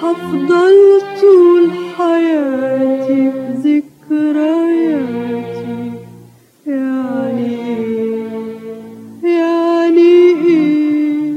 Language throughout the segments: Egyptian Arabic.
هفضل طول حياتي بذكرياتي يعني ايه يعني ايه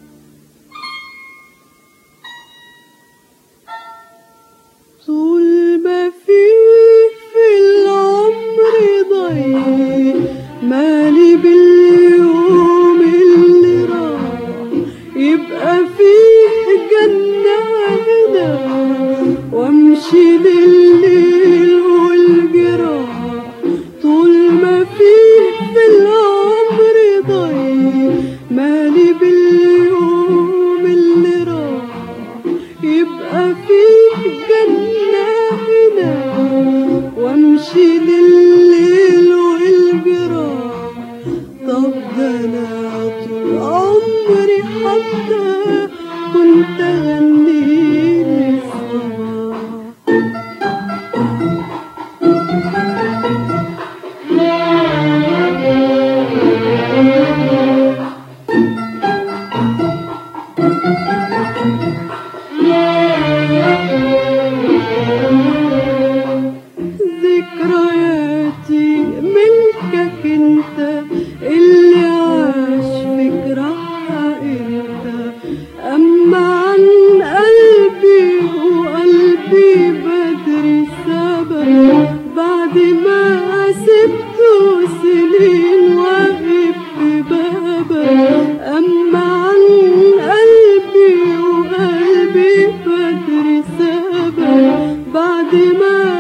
طول ما في في العمر ضيق مالي باليوم اللي راح يبقى فيه جنة هنا وامشي لليل والجراح طول ما فيه في العمر ضيق مالي باليوم اللي راح يبقى فيه جنة هنا وامشي لليل والجراح طب ده انا طول عمري حتى كنت اغني للصباح ذكرياتي ملكك انت اللي عاش فكرها انت اما عن قلبي وقلبي بدري سبب بعد ما سبته سنين واقف في بابك اما عن قلبي وقلبي بدري سبب بعد ما